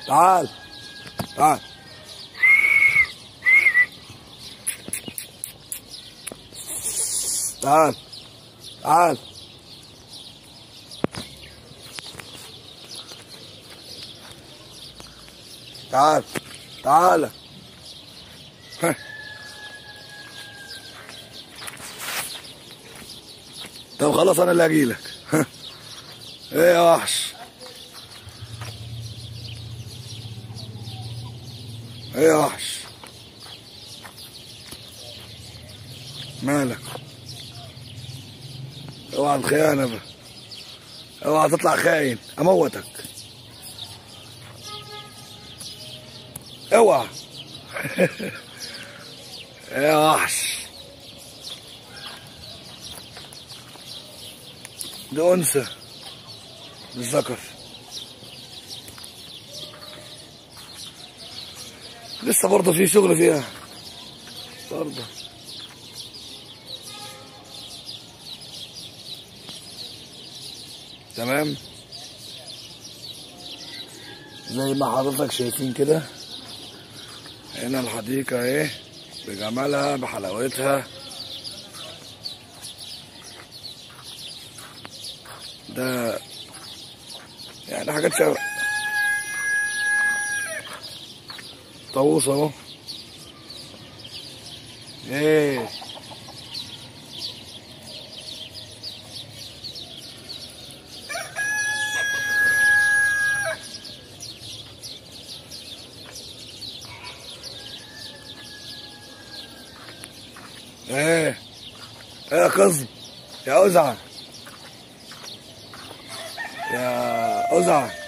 تعال تعال تعال تعال تعال تعال ها. طب خلاص انا اللي هجيلك ها. ايه يا وحش ايه يا وحش مالك اوعى الخيانة بقى اوعى تطلع خاين اموتك اوعى يا وحش دي انثى مش ذكر لسه برضه في شغل فيها برضه تمام زي ما حضرتك شايفين كده هنا الحديقة اهي بجمالها بحلاوتها ده يعني حاجات شبه طاووس اهو ايه ايه ايه يا قزم يا أزعة يا أزعة